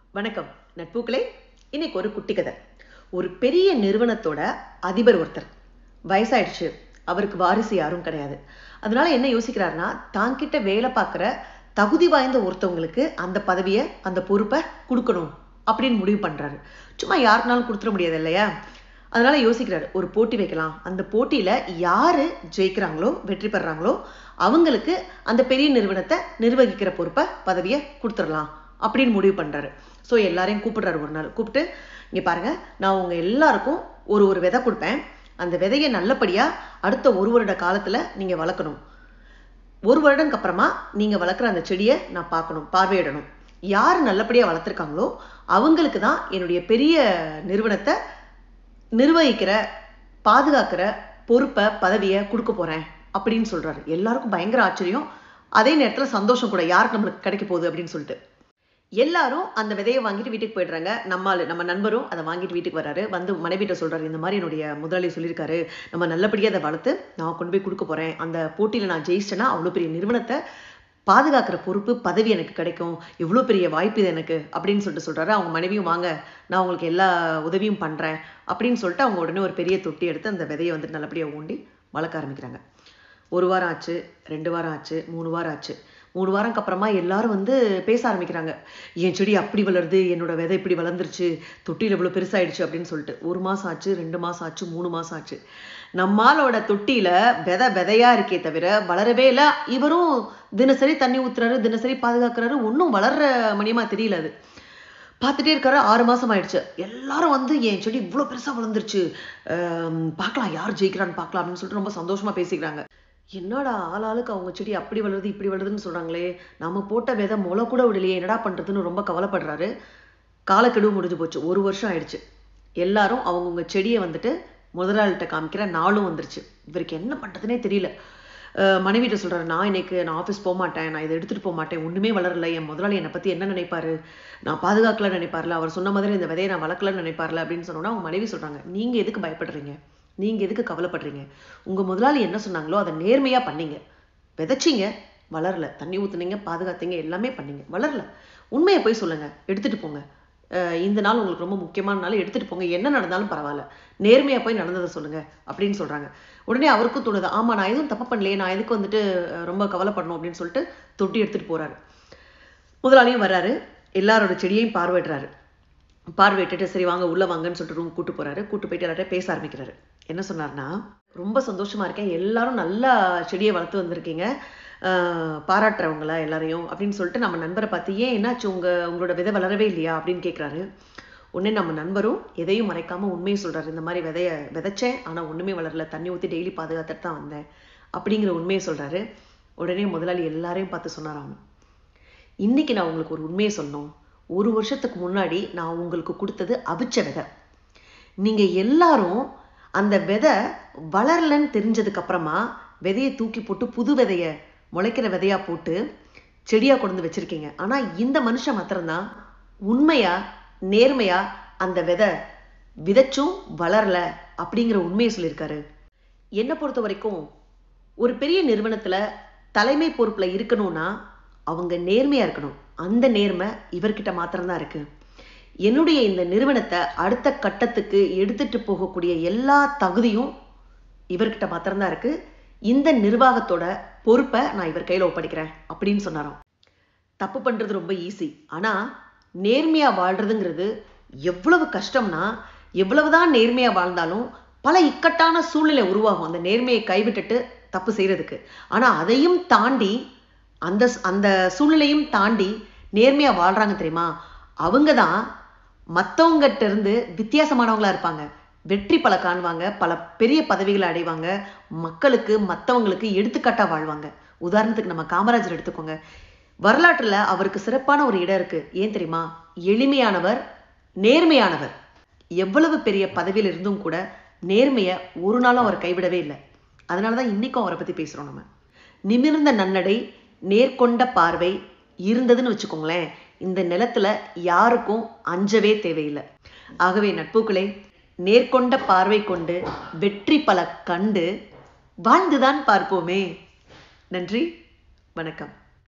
வணக்கம் நட்புகளே இன்னைக்கு ஒரு குட்டி கதை ஒரு பெரிய நிறுவனத்தோட அதிபர் ஒருத்தர் வயசாயிடுச்சு அவருக்கு வாரிசு யாரும் கிடையாது அதனால என்ன யோசிக்கிறாருன்னா தாங்கிட்ட வேலை பார்க்குற தகுதி வாய்ந்த ஒருத்தவங்களுக்கு அந்த பதவியை அந்த பொறுப்பை கொடுக்கணும் அப்படின்னு முடிவு பண்றாரு சும்மா யாருக்குனாலும் கொடுத்துட முடியாது இல்லையா அதனால யோசிக்கிறாரு ஒரு போட்டி வைக்கலாம் அந்த போட்டியில யாரு ஜெயிக்கிறாங்களோ வெற்றி பெறாங்களோ அவங்களுக்கு அந்த பெரிய நிறுவனத்தை நிர்வகிக்கிற பொறுப்பை பதவியை கொடுத்துடலாம் அப்படின்னு முடிவு பண்றாரு ஸோ எல்லாரையும் கூப்பிடுறாரு ஒரு நாள் கூப்பிட்டு இங்க பாருங்க நான் உங்க எல்லாருக்கும் ஒரு ஒரு விதை கொடுப்பேன் அந்த விதையை நல்லபடியா அடுத்த ஒரு வருட காலத்துல நீங்க வளர்க்கணும் ஒரு வருடம்க்கு அப்புறமா நீங்க வளர்க்குற அந்த செடியை நான் பார்க்கணும் பார்வையிடணும் யார் நல்லபடியா வளர்த்துருக்காங்களோ அவங்களுக்கு தான் என்னுடைய பெரிய நிறுவனத்தை நிர்வகிக்கிற பாதுகாக்கிற பொறுப்பை பதவியை கொடுக்க போறேன் அப்படின்னு சொல்றாரு எல்லாருக்கும் பயங்கர ஆச்சரியம் அதே நேரத்துல சந்தோஷம் கூட யாருக்கு நம்மளுக்கு கிடைக்க போகுது அப்படின்னு சொல்லிட்டு எல்லாரும் அந்த விதையை வாங்கிட்டு வீட்டுக்கு போயிடுறாங்க நம்மால் நம்ம நண்பரும் அதை வாங்கிட்டு வீட்டுக்கு வராரு வந்து மனைவிட்ட சொல்றாரு இந்த மாதிரி என்னுடைய முதலாளி சொல்லியிருக்காரு நம்ம நல்லபடியாக அதை வளர்த்து நான் கொண்டு போய் கொடுக்க போறேன் அந்த போட்டியில் நான் ஜெயிச்சிட்டேன்னா அவ்வளோ பெரிய நிறுவனத்தை பாதுகாக்கிற பொறுப்பு பதவி எனக்கு கிடைக்கும் இவ்வளோ பெரிய வாய்ப்பு இது எனக்கு அப்படின்னு சொல்லிட்டு சொல்றாரு அவங்க மனைவியும் வாங்க நான் உங்களுக்கு எல்லா உதவியும் பண்றேன் அப்படின்னு சொல்லிட்டு அவங்க உடனே ஒரு பெரிய தொட்டி எடுத்து அந்த விதையை வந்துட்டு நல்லபடியாக ஊண்டி வளர்க்க ஆரம்பிக்கிறாங்க ஒரு வாரம் ஆச்சு ரெண்டு வாரம் ஆச்சு மூணு வாரம் ஆச்சு மூணு வாரம்க்கு அப்புறமா எல்லாரும் வந்து பேச ஆரம்பிக்கிறாங்க என் செடி அப்படி வளருது என்னோட விதை இப்படி வளர்ந்துருச்சு தொட்டியில் இவ்வளோ பெருசாயிடுச்சு அப்படின்னு சொல்லிட்டு ஒரு மாசம் ஆச்சு ரெண்டு மாசம் ஆச்சு மூணு மாசம் ஆச்சு நம்மாலோட தொட்டியில விதை விதையா இருக்கே தவிர வளரவே இல்லை இவரும் தினசரி தண்ணி ஊத்துறாரு தினசரி பாதுகாக்கிறாரு ஒன்றும் வளர்ற மணியமா தெரியல அது பார்த்துட்டே இருக்காரு ஆறு மாசம் ஆயிடுச்சு எல்லாரும் வந்து என் செடி இவ்வளோ பெருசா வளர்ந்துருச்சு ஆம், பார்க்கலாம் யார் ஜெயிக்கிறான்னு பார்க்கலாம் அப்படின்னு சொல்லிட்டு ரொம்ப சந்தோஷமா பேசிக்கிறாங்க என்னடா ஆளாளுக்கு அவங்க செடி அப்படி வளருது இப்படி வளருதுன்னு சொல்றாங்களே நம்ம போட்ட விதை முளை கூட விடலையே என்னடா பண்றதுன்னு ரொம்ப கவலைப்படுறாரு காலக்கெடுவு முடிஞ்சு போச்சு ஒரு வருஷம் ஆயிடுச்சு எல்லாரும் அவங்கவுங்க செடியை வந்துட்டு முதலாளிகிட்ட காமிக்கிற நாளும் வந்துருச்சு இவருக்கு என்ன பண்றதுனே தெரியல அஹ் மனைவிட்ட சொல்றாரு நான் இன்னைக்கு நான் ஆஃபீஸ் போக மாட்டேன் நான் இதை எடுத்துட்டு போக மாட்டேன் ஒண்ணுமே வளரல என் முதலாளி என்னை பத்தி என்ன நினைப்பாரு நான் பாதுகாக்கல நினைப்பார்ல அவர் சொன்ன மாதிரி இந்த விதையை நான் வளர்க்கலன்னு நினைப்பார்ல அப்படின்னு சொன்னோன்னா அவங்க மனைவி சொல்றாங்க நீங்க எதுக்கு பயப்படுறீங்க நீங்க எதுக்கு கவலைப்படுறீங்க உங்க முதலாளி என்ன சொன்னாங்களோ அதை நேர்மையா பண்ணீங்க விதைச்சீங்க வளரல தண்ணி ஊத்துனீங்க பாதுகாத்தீங்க எல்லாமே பண்ணீங்க வளரல உண்மையை போய் சொல்லுங்க எடுத்துட்டு போங்க அஹ் இந்த நாள் உங்களுக்கு ரொம்ப முக்கியமான நாள் எடுத்துட்டு போங்க என்ன நடந்தாலும் பரவாயில்ல நேர்மையா போய் நடந்ததை சொல்லுங்க அப்படின்னு சொல்றாங்க உடனே அவருக்கும் தோணுது ஆமா நான் எதுவும் தப்பு பண்ணலையே நான் எதுக்கு வந்துட்டு அஹ், ரொம்ப கவலைப்படணும் அப்படின்னு சொல்லிட்டு தொட்டி எடுத்துட்டு போறாரு முதலாளியும் வர்றாரு எல்லாரோட செடியையும் பார்வையிடுறாரு பார்வையிட்டுட்டு சரி வாங்க உள்ள வாங்கன்னு சொல்லிட்டு ரூம் கூட்டு போறாரு கூட்டு போயிட்டு எல்லார்ட்ட பேச ஆரம்பிக்கிறாரு என்ன சொன்னார்னா ரொம்ப சந்தோஷமா இருக்கேன் எல்லாரும் நல்லா செடியை வளர்த்து வந்திருக்கீங்க ஆஹ் பாராட்டுறவங்களா எல்லாரையும் அப்படின்னு சொல்லிட்டு நம்ம நண்பரை பார்த்து ஏன் என்னாச்சு உங்க உங்களோட விதை வளரவே இல்லையா அப்படின்னு கேட்குறாரு உடனே நம்ம நண்பரும் எதையும் மறைக்காம உண்மையை சொல்றாரு இந்த மாதிரி விதைய விதைச்சேன் ஆனா ஒண்ணுமே வளரல தண்ணி ஊத்தி டெய்லி பாதுகாத்துட்டு தான் வந்தேன் அப்படிங்கிற உண்மையை சொல்றாரு உடனே முதலாளி எல்லாரையும் பார்த்து சொன்னாராம் இன்னைக்கு நான் உங்களுக்கு ஒரு உண்மையை சொல்லணும் ஒரு வருஷத்துக்கு முன்னாடி நான் உங்களுக்கு கொடுத்தது அவிச்ச விதை நீங்க எல்லாரும் அந்த விதை வளரலன்னு தெரிஞ்சதுக்கு அப்புறமா விதையை தூக்கி போட்டு புது விதைய முளைக்கிற விதையா போட்டு செடியா கொண்டு வந்து வச்சிருக்கீங்க ஆனா இந்த மனுஷன் மாத்திரம்தான் உண்மையா நேர்மையா அந்த விதை விதைச்சும் வளரல அப்படிங்கிற உண்மையை சொல்லியிருக்காரு என்னை பொறுத்த வரைக்கும் ஒரு பெரிய நிறுவனத்துல தலைமை பொறுப்புல இருக்கணும்னா அவங்க நேர்மையா இருக்கணும் அந்த நேர்மை இவர்கிட்ட மாத்திரம்தான் இருக்கு என்னுடைய இந்த நிறுவனத்தை அடுத்த கட்டத்துக்கு எடுத்துட்டு போகக்கூடிய எல்லா தகுதியும் இவர்கிட்ட மாத்திரம்தான் இருக்கு இந்த நிர்வாகத்தோட பொறுப்பை நான் இவர் கையில ஒப்படைக்கிறேன் அப்படின்னு சொன்னாராம் தப்பு பண்றது ரொம்ப ஈஸி ஆனா நேர்மையா வாழ்றதுங்கிறது எவ்வளவு கஷ்டம்னா எவ்வளவுதான் நேர்மையா வாழ்ந்தாலும் பல இக்கட்டான சூழ்நிலை உருவாகும் அந்த நேர்மையை கைவிட்டுட்டு தப்பு செய்யறதுக்கு ஆனா அதையும் தாண்டி அந்த அந்த சூழ்நிலையும் தாண்டி நேர்மையா வாழ்றாங்க தெரியுமா அவங்க தான் மற்றவங்ககிட்ட இருந்து வித்தியாசமானவங்களா இருப்பாங்க வெற்றி பல காணுவாங்க பல பெரிய பதவிகளை அடைவாங்க மக்களுக்கு மற்றவங்களுக்கு எடுத்துக்காட்டா வாழ்வாங்க உதாரணத்துக்கு நம்ம காமராஜர் எடுத்துக்கோங்க வரலாற்றுல அவருக்கு சிறப்பான ஒரு இடம் இருக்கு ஏன் தெரியுமா எளிமையானவர் நேர்மையானவர் எவ்வளவு பெரிய பதவியில் இருந்தும் கூட நேர்மையை ஒரு நாளும் அவர் கைவிடவே இல்லை அதனாலதான் இன்னைக்கும் அவரை பத்தி பேசுறோம் நம்ம நிமிர்ந்த நன்னடை நேர்கொண்ட பார்வை இருந்ததுன்னு வச்சுக்கோங்களேன் இந்த நிலத்துல யாருக்கும் அஞ்சவே தேவையில்லை ஆகவே நட்புகளே நேர்கொண்ட பார்வை கொண்டு வெற்றி பல கண்டு வாழ்ந்துதான் பார்ப்போமே நன்றி வணக்கம்